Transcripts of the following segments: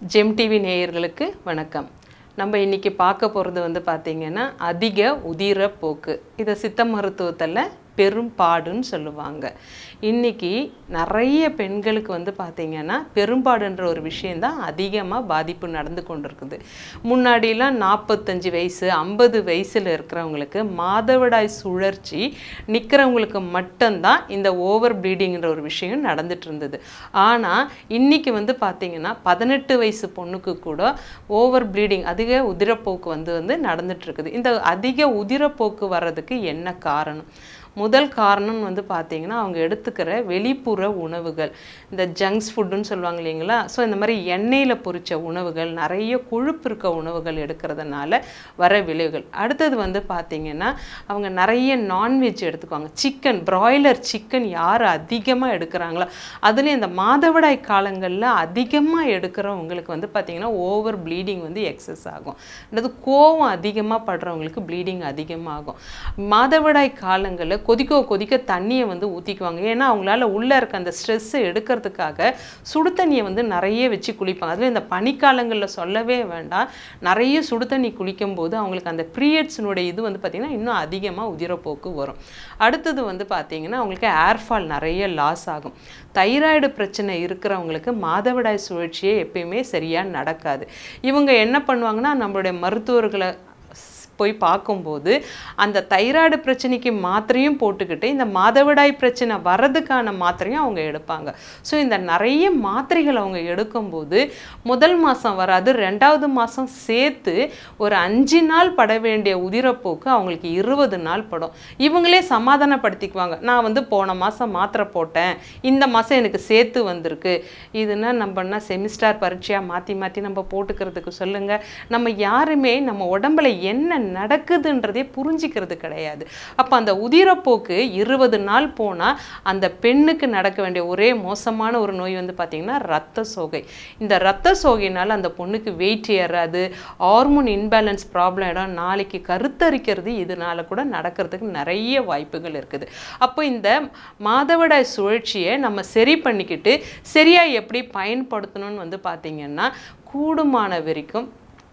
GeM TV நேயர்களுக்கு வணக்கம் நம்ம இன்னைக்கு பார்க்க போகிறது வந்து பார்த்திங்கன்னா அதிக உதிரப்போக்கு இதை சித்த மருத்துவத்தில் பெரும்பாடுன்னு சொல்லுவாங்க இன்னைக்கு நிறைய பெண்களுக்கு வந்து பார்த்திங்கன்னா பெரும்பாடுன்ற ஒரு விஷயந்தான் அதிகமாக பாதிப்பு நடந்து கொண்டிருக்குது முன்னாடிலாம் நாற்பத்தஞ்சு வயசு ஐம்பது வயசில் இருக்கிறவங்களுக்கு மாதவிடாய் சுழற்சி நிற்கிறவங்களுக்கு மட்டும்தான் இந்த ஓவர் ப்ளீடிங்கிற ஒரு விஷயம் நடந்துட்டு இருந்தது ஆனால் இன்னைக்கு வந்து பார்த்திங்கன்னா பதினெட்டு வயசு பொண்ணுக்கு கூட ஓவர் ப்ளீடிங் அதிக உதிரப்போக்கு வந்து வந்து நடந்துட்டு இருக்குது இந்த அதிக உதிரப்போக்கு வர்றதுக்கு என்ன காரணம் முதல் காரணம் வந்து பார்த்தீங்கன்னா அவங்க எடுத்துக்கிற வெளிப்புற உணவுகள் இந்த ஜங்க்ஸ் ஃபுட்டுன்னு சொல்லுவாங்க இல்லைங்களா ஸோ இந்த மாதிரி எண்ணெயில் பொரிச்ச உணவுகள் நிறைய கொழுப்பு இருக்க உணவுகள் எடுக்கிறதுனால வர விளைவுகள் அடுத்தது வந்து பார்த்தீங்கன்னா அவங்க நிறைய நான்வெஜ் எடுத்துக்குவாங்க சிக்கன் பிராய்லர் சிக்கன் யார் அதிகமாக எடுக்கிறாங்களோ அதுலேயும் இந்த மாதவிடாய் காலங்களில் அதிகமாக எடுக்கிறவங்களுக்கு வந்து பார்த்தீங்கன்னா ஓவர் ப்ளீடிங் வந்து எக்ஸஸ் ஆகும் அல்லது கோவம் அதிகமாக படுறவங்களுக்கு ப்ளீடிங் அதிகமாகும் மாதவிடாய் காலங்களில் கொதிக்க கொதிக்க தண்ணியை வந்து ஊற்றிக்குவாங்க ஏன்னா அவங்களால உள்ளே இருக்க அந்த ஸ்ட்ரெஸ்ஸை எடுக்கிறதுக்காக சுடு தண்ணியை வந்து நிறைய வச்சு குளிப்பாங்க அதில் இந்த பனிக்காலங்களில் சொல்லவே வேண்டாம் நிறைய சுடு தண்ணி குளிக்கும்போது அவங்களுக்கு அந்த பீரியட்ஸினுடைய இது வந்து பார்த்திங்கன்னா இன்னும் அதிகமாக உதிரப்போக்கு வரும் அடுத்தது வந்து பார்த்திங்கன்னா அவங்களுக்கு ஏர்ஃபால் நிறைய லாஸ் ஆகும் தைராய்டு பிரச்சனை இருக்கிறவங்களுக்கு மாதவிடாய் சுழற்சியே எப்பயுமே சரியாக நடக்காது இவங்க என்ன பண்ணுவாங்கன்னா நம்மளுடைய மருத்துவர்களை போய் பார்க்கும்போது அந்த தைராய்டு பிரச்சனைக்கு மாத்திரையும் போட்டுக்கிட்டு இந்த மாதவிடாய் பிரச்சனை வர்றதுக்கான மாத்திரையும் அவங்க எடுப்பாங்க ஸோ இந்த நிறைய மாத்திரைகள் அவங்க எடுக்கும்போது முதல் மாதம் வராது ரெண்டாவது மாதம் சேர்த்து ஒரு அஞ்சு நாள் பட வேண்டிய உதிரப்போக்கு அவங்களுக்கு இருபது நாள் படும் இவங்களே சமாதானப்படுத்திக்குவாங்க நான் வந்து போன மாதம் மாத்திரை போட்டேன் இந்த மாதம் எனக்கு சேர்த்து வந்திருக்கு இதுனா நம்மனா செமிஸ்டார் பரீட்சையாக மாற்றி மாற்றி நம்ம போட்டுக்கிறதுக்கு சொல்லுங்கள் நம்ம யாருமே நம்ம உடம்புல என்ன நடக்குதுன்றதே புரிஞ்சிக்கிறது கிடையாது அப்போ அந்த உதிரப்போக்கு இருபது நாள் போனால் அந்த பெண்ணுக்கு நடக்க வேண்டிய ஒரே மோசமான ஒரு நோய் வந்து பார்த்திங்கன்னா ரத்த சோகை இந்த ரத்த சோகையினால் அந்த பொண்ணுக்கு வெயிட் ஏறாது ஹார்மோன் இன்பேலன்ஸ் ப்ராப்ளம் இடம் நாளைக்கு கருத்தரிக்கிறது இதனால கூட நடக்கிறதுக்கு நிறைய வாய்ப்புகள் இருக்குது அப்போ இந்த மாதவிடாய் சுழற்சியை நம்ம சரி பண்ணிக்கிட்டு சரியாக எப்படி பயன்படுத்தணும்னு வந்து பார்த்திங்கன்னா கூடுமான வரைக்கும்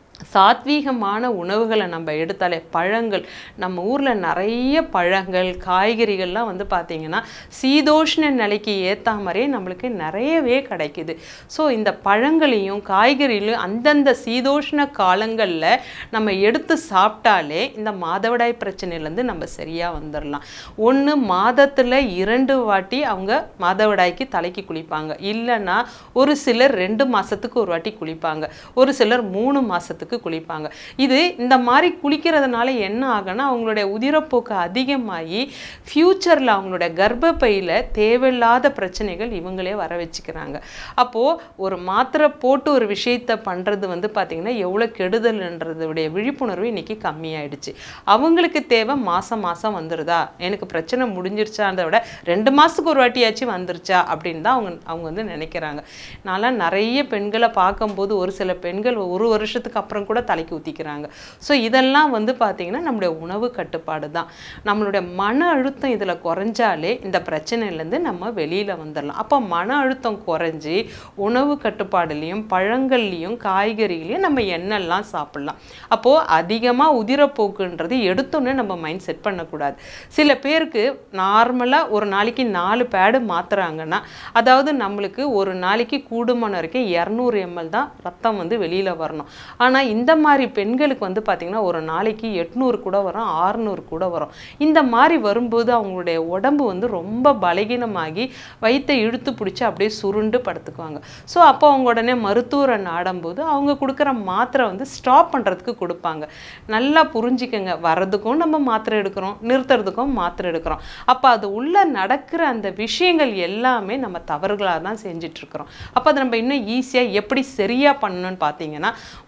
சாத்வீகமான உணவுகளை நம்ம எடுத்தாலே பழங்கள் நம்ம ஊரில் நிறைய பழங்கள் காய்கறிகள்லாம் வந்து பார்த்திங்கன்னா சீதோஷ்ண நிலைக்கு ஏற்ற மாதிரியே நம்மளுக்கு நிறையவே கிடைக்குது ஸோ இந்த பழங்களையும் காய்கறிகளையும் அந்தந்த சீதோஷ்ண காலங்களில் நம்ம எடுத்து சாப்பிட்டாலே இந்த மாதவிடாய் பிரச்சனையிலேருந்து நம்ம சரியாக வந்துடலாம் ஒன்று மாதத்தில் இரண்டு வாட்டி அவங்க மாதவிடாய்க்கு தலைக்கு குளிப்பாங்க இல்லைன்னா ஒரு சிலர் ரெண்டு மாதத்துக்கு ஒரு வாட்டி குளிப்பாங்க ஒரு சிலர் மூணு மாதத்துக்கு மாதத்துக்கு குளிப்பாங்க இது இந்த மாதிரி குளிக்கிறதுனால என்ன ஆகும்னா அவங்களுடைய உதிரப்போக்கு அதிகமாகி ஃப்யூச்சரில் அவங்களுடைய கர்ப்பப்பையில் தேவையில்லாத பிரச்சனைகள் இவங்களே வர வச்சுக்கிறாங்க அப்போது ஒரு மாத்திரை போட்டு ஒரு விஷயத்தை பண்ணுறது வந்து பார்த்திங்கன்னா எவ்வளோ கெடுதல்ன்றதுடைய விழிப்புணர்வு இன்றைக்கி கம்மியாயிடுச்சு அவங்களுக்கு தேவை மாதம் மாதம் வந்துடுதா எனக்கு பிரச்சனை முடிஞ்சிருச்சான்றத விட ரெண்டு மாதத்துக்கு ஒரு வாட்டியாச்சும் வந்துருச்சா அப்படின்னு தான் அவங்க அவங்க வந்து நினைக்கிறாங்க நான்லாம் நிறைய பெண்களை பார்க்கும்போது ஒரு சில பெண்கள் ஒரு வருஷத்துக்கு அப்புறம் கூட தலைக்கு ஊற்றிக்கிறாங்க ஸோ இதெல்லாம் வந்து பார்த்திங்கன்னா நம்மளுடைய உணவு கட்டுப்பாடு தான் நம்மளுடைய மன அழுத்தம் இதில் குறைஞ்சாலே இந்த பிரச்சனையிலேருந்து நம்ம வெளியில் வந்துடலாம் அப்போ மன அழுத்தம் குறைஞ்சி உணவு கட்டுப்பாடுலேயும் பழங்கள்லேயும் காய்கறிகளையும் நம்ம என்னெல்லாம் சாப்பிட்லாம் அப்போது அதிகமாக உதிரப்போக்குன்றது எடுத்தோன்னே நம்ம மைண்ட் செட் பண்ணக்கூடாது சில பேருக்கு நார்மலாக ஒரு நாளைக்கு நாலு பேடு மாற்றுறாங்கன்னா அதாவது நம்மளுக்கு ஒரு நாளைக்கு கூடுமான வரைக்கும் இரநூறு எம்எல் தான் ரத்தம் வந்து வெளியில் வரணும் ஆனால் இந்த மாதிரி பெண்களுக்கு வந்து பார்த்திங்கன்னா ஒரு நாளைக்கு எட்நூறு கூட வரும் ஆறுநூறு கூட வரும் இந்த மாதிரி வரும்போது அவங்களுடைய உடம்பு வந்து ரொம்ப பலகீனமாகி வயிற்றை இழுத்து பிடிச்சி அப்படியே சுருண்டு படுத்துக்குவாங்க ஸோ அப்போ அவங்க உடனே மருத்துவரை நாடும்போது அவங்க கொடுக்குற மாத்திரை வந்து ஸ்டாப் பண்ணுறதுக்கு கொடுப்பாங்க நல்லா புரிஞ்சுக்கங்க வர்றதுக்கும் நம்ம மாத்திரை எடுக்கிறோம் நிறுத்துறதுக்கும் மாத்திரை எடுக்கிறோம் அப்போ அது உள்ளே நடக்கிற அந்த விஷயங்கள் எல்லாமே நம்ம தவறுகளாக தான் செஞ்சிட்ருக்கிறோம் அப்போ அதை நம்ம இன்னும் ஈஸியாக எப்படி சரியாக பண்ணணும்னு பார்த்தீங்கன்னா முதல்ல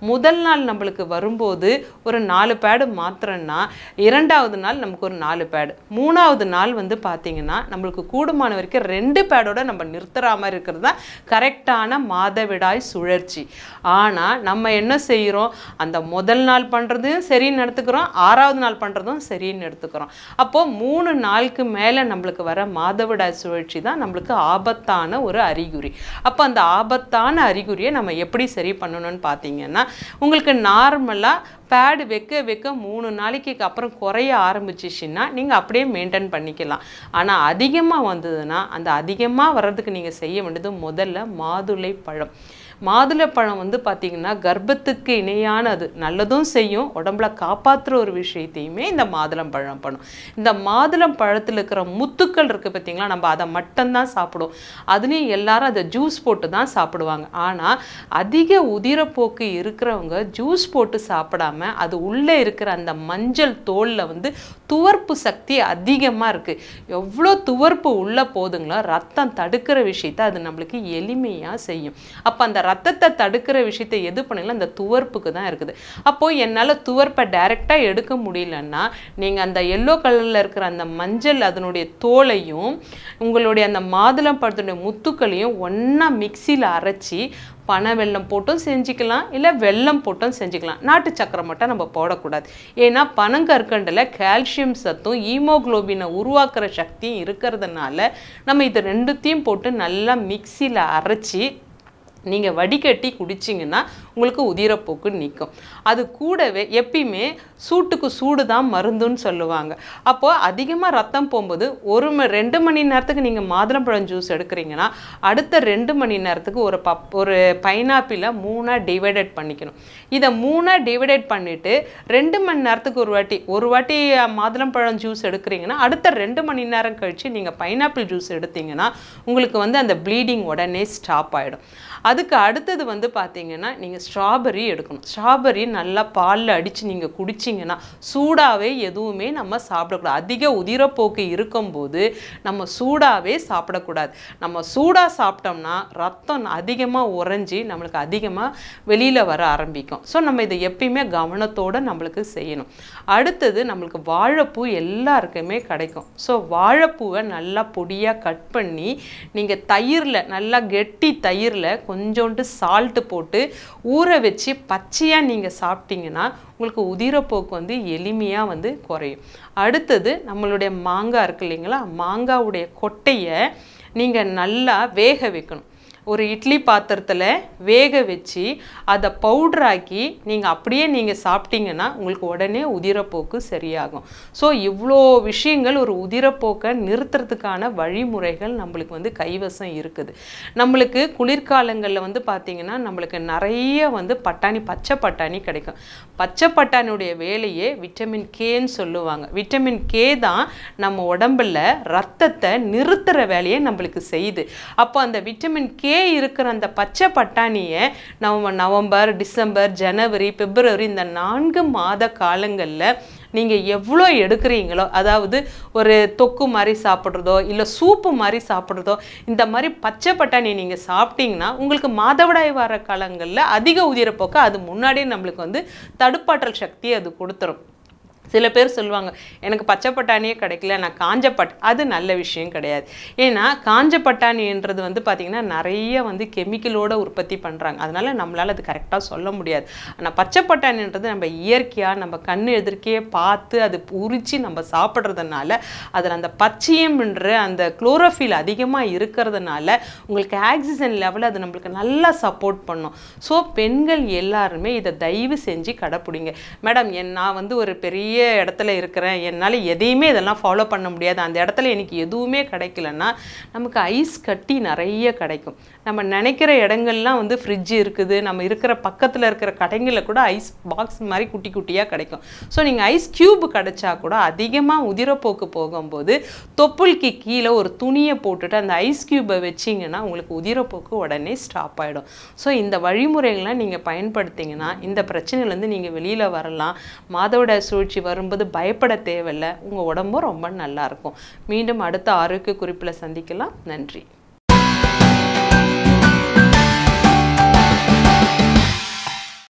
நாள் நம்மளுக்கு வரும்போது ஒரு நாலு பேடு மாத்திரம்னா இரண்டாவது நாள் நமக்கு ஒரு நாலு பேடு மூணாவது நாள் வந்து பார்த்தீங்கன்னா நம்மளுக்கு கூடுமான வரைக்கும் ரெண்டு பேடோட நம்ம நிறுத்துற மாதிரி இருக்கிறது தான் கரெக்டான மாதவிடாய் சுழற்சி ஆனால் நம்ம என்ன செய்கிறோம் அந்த முதல் நாள் பண்ணுறதையும் சரின்னு எடுத்துக்கிறோம் ஆறாவது நாள் பண்ணுறதும் சரின்னு எடுத்துக்கிறோம் அப்போது மூணு நாளுக்கு மேலே நம்மளுக்கு வர மாதவிடாய் சுழற்சி தான் நம்மளுக்கு ஆபத்தான ஒரு அறிகுறி அப்போ அந்த ஆபத்தான அறிகுறியை நம்ம எப்படி சரி பண்ணணும்னு பார்த்தீங்கன்னா உங்களுக்கு நார்மலாக பேடு வைக்க வைக்க மூணு நாளைக்கு அப்புறம் குறைய ஆரம்பிச்சிச்சுன்னா நீங்கள் அப்படியே மெயின்டைன் பண்ணிக்கலாம் ஆனால் அதிகமாக வந்ததுன்னா அந்த அதிகமாக வர்றதுக்கு நீங்கள் செய்ய வேண்டியது முதல்ல மாதுளை பழம் மாதுளைப்பழம் வந்து பார்த்திங்கன்னா கர்ப்பத்துக்கு இணையானது நல்லதும் செய்யும் உடம்புல காப்பாற்றுற ஒரு விஷயத்தையுமே இந்த மாதுளம்பழம் பண்ணும் இந்த மாதுளம் பழத்தில் இருக்கிற முத்துக்கள் இருக்குது பார்த்தீங்களா நம்ம அதை மட்டும்தான் சாப்பிடுவோம் அதுலேயும் எல்லாரும் அதை ஜூஸ் போட்டு தான் சாப்பிடுவாங்க ஆனால் அதிக உதிரப்போக்கு இருக்கிறவங்க ஜூஸ் போட்டு சாப்பிடாம அது உள்ளே இருக்கிற அந்த மஞ்சள் தோலில் வந்து துவர்ப்பு சக்தி அதிகமாக இருக்குது எவ்வளோ துவர்ப்பு உள்ளே போதுங்களோ ரத்தம் தடுக்கிற விஷயத்தை அது நம்மளுக்கு எளிமையாக செய்யும் அப்போ அந்த ரத்தத்தை தடுக்கிற விஷயத்தை எது பண்ணல அந்த துவர்ப்புக்கு தான் இருக்குது அப்போது என்னால் துவர்ப்பை டைரெக்டாக எடுக்க முடியலன்னா நீங்கள் அந்த எல்லோ கலரில் இருக்கிற அந்த மஞ்சள் அதனுடைய தோலையும் உங்களுடைய அந்த மாதுளம் பழத்துடைய முத்துக்களையும் ஒன்றா மிக்சியில் அரைச்சி பனை வெல்லம் போட்டும் செஞ்சுக்கலாம் இல்லை வெல்லம் போட்டும் செஞ்சுக்கலாம் நாட்டு சக்கரை மட்டும் நம்ம போடக்கூடாது ஏன்னா பனங்கற்கண்டில் கால்சியம் சத்தும் ஈமோகுளோபினை உருவாக்குற சக்தியும் இருக்கிறதுனால நம்ம இது ரெண்டுத்தையும் போட்டு நல்லா மிக்சியில் அரைச்சி நீங்கள் வடிகட்டி குடிச்சிங்கன்னா உங்களுக்கு உதிரப்போக்கு நிற்கும் அது கூடவே எப்பயுமே சூட்டுக்கு சூடு தான் மருந்துன்னு சொல்லுவாங்க அப்போது அதிகமாக ரத்தம் போகும்போது ஒரு ம ரெண்டு மணி நேரத்துக்கு நீங்கள் மாதுளம்பழம் ஜூஸ் எடுக்கிறீங்கன்னா அடுத்த ரெண்டு மணி நேரத்துக்கு ஒரு பப் ஒரு பைனாப்பிளை மூணாக டிவைடட் பண்ணிக்கணும் இதை மூணாக டிவைடட் பண்ணிவிட்டு ரெண்டு மணி நேரத்துக்கு ஒரு வாட்டி ஒரு வாட்டி மாதுளம்பழம் ஜூஸ் எடுக்கிறீங்கன்னா அடுத்த ரெண்டு மணி நேரம் கழித்து நீங்கள் பைனாப்பிள் ஜூஸ் எடுத்தீங்கன்னா உங்களுக்கு வந்து அந்த ப்ளீடிங் உடனே ஸ்டாப் ஆகிடும் அதுக்கு அடுத்தது வந்து பார்த்தீங்கன்னா நீங்கள் ஸ்ட்ராபெரி எடுக்கணும் ஸ்ட்ராபெரி நல்லா பாலில் அடித்து நீங்கள் குடிச்சிங்கன்னா சூடாகவே எதுவுமே நம்ம சாப்பிடக்கூடாது அதிக உதிரப்போக்கு இருக்கும்போது நம்ம சூடாகவே சாப்பிடக்கூடாது நம்ம சூடாக சாப்பிட்டோம்னா ரத்தம் அதிகமாக உறைஞ்சி நம்மளுக்கு அதிகமாக வெளியில் வர ஆரம்பிக்கும் ஸோ நம்ம இதை எப்பயுமே கவனத்தோடு நம்மளுக்கு செய்யணும் அடுத்தது நம்மளுக்கு வாழைப்பூ எல்லாருக்குமே கிடைக்கும் ஸோ வாழைப்பூவை நல்லா பொடியாக கட் பண்ணி நீங்கள் தயிரில் நல்லா கெட்டி தயிரில் கொஞ்சோண்டு சால்ட்டு போட்டு ஊற வச்சு பச்சையாக நீங்கள் சாப்பிட்டீங்கன்னா உங்களுக்கு உதிரப்போக்கு வந்து எளிமையாக வந்து குறையும் அடுத்தது நம்மளுடைய மாங்காய் இருக்கு இல்லைங்களா மாங்காவுடைய கொட்டையை நீங்கள் நல்லா வேக வைக்கணும் ஒரு இட்லி பாத்திரத்தில் வேக வச்சு அதை பவுட்ராக்கி நீங்கள் அப்படியே நீங்கள் சாப்பிட்டீங்கன்னா உங்களுக்கு உடனே உதிரப்போக்கு சரியாகும் ஸோ இவ்வளோ விஷயங்கள் ஒரு உதிரப்போக்கை நிறுத்துறதுக்கான வழிமுறைகள் நம்மளுக்கு வந்து கைவசம் இருக்குது நம்மளுக்கு குளிர்காலங்களில் வந்து பார்த்திங்கன்னா நம்மளுக்கு நிறைய வந்து பட்டாணி பச்சை பட்டாணி கிடைக்கும் பச்சை பட்டாணியுடைய வேலையே விட்டமின் கேன்னு சொல்லுவாங்க விட்டமின் கே தான் நம்ம உடம்புல ரத்தத்தை நிறுத்துற வேலையை நம்மளுக்கு செய்யுது அப்போ அந்த விட்டமின் கே இருக்கிற அந்த பச்சை பட்டாணியை நம்ம நவம்பர் டிசம்பர் ஜனவரி பிப்ரவரி இந்த நான்கு மாத காலங்களில் நீங்கள் எவ்வளோ எடுக்கிறீங்களோ அதாவது ஒரு தொக்கு மாதிரி சாப்பிட்றதோ இல்லை சூப்பு மாதிரி சாப்பிட்றதோ இந்த மாதிரி பச்சை பட்டாணி நீங்கள் சாப்பிட்டீங்கன்னா உங்களுக்கு மாதவிடாய் வர காலங்களில் அதிக உதிரப்போக்க அது முன்னாடியே நம்மளுக்கு வந்து தடுப்பாற்றல் சக்தி அது கொடுத்துரும் சில பேர் சொல்லுவாங்க எனக்கு பச்சை பட்டாணியே கிடைக்கல நான் காஞ்ச பட் அது நல்ல விஷயம் கிடையாது ஏன்னா காஞ்ச பட்டாணின்றது வந்து பார்த்திங்கன்னா நிறைய வந்து கெமிக்கலோட உற்பத்தி பண்ணுறாங்க அதனால நம்மளால் அது கரெக்டாக சொல்ல முடியாது ஆனால் பச்சை பட்டாணின்றது நம்ம இயற்கையாக நம்ம கண் எதிர்க்கையே பார்த்து அது உரித்து நம்ம சாப்பிட்றதுனால அதில் அந்த பச்சையம்ன்ற அந்த குளோரோஃபில் அதிகமாக இருக்கிறதுனால உங்களுக்கு ஆக்சிஜன் லெவல் அது நம்மளுக்கு நல்லா சப்போர்ட் பண்ணும் ஸோ பெண்கள் எல்லாருமே இதை தயவு செஞ்சு கடைப்பிடிங்க மேடம் என் நான் வந்து ஒரு பெரிய இடத்துல இருக்கிறேன் என்னால் எதையுமே இதெல்லாம் ஃபாலோ பண்ண முடியாது அந்த இடத்துல எனக்கு எதுவுமே கிடைக்கலன்னா நமக்கு ஐஸ் கட்டி நிறைய கிடைக்கும் நம்ம நினைக்கிற இடங்கள்லாம் வந்து ஃப்ரிட்ஜ் இருக்குது நம்ம இருக்கிற பக்கத்தில் இருக்கிற கடைங்களில் கூட ஐஸ் பாக்ஸ் மாதிரி குட்டி குட்டியாக கிடைக்கும் ஸோ நீங்கள் ஐஸ் க்யூப் கிடைச்சா கூட அதிகமாக உதிரப்போக்கு போகும்போது தொப்புளுக்கு கீழே ஒரு துணியை போட்டுட்டு அந்த ஐஸ் க்யூப்பை வச்சிங்கன்னா உங்களுக்கு உதிரப்போக்கு உடனே ஸ்டாப் ஆகிடும் ஸோ இந்த வழிமுறைகள்லாம் நீங்கள் பயன்படுத்திங்கன்னா இந்த பிரச்சனையிலேருந்து நீங்கள் வெளியில் வரலாம் மாதவிட சூழ்ச்சி வரும்போது பயப்பட தேவையில்லை உங்கள் உடம்பும் ரொம்ப நல்லா இருக்கும் மீண்டும் அடுத்த ஆரோக்கிய குறிப்பில் சந்திக்கலாம் நன்றி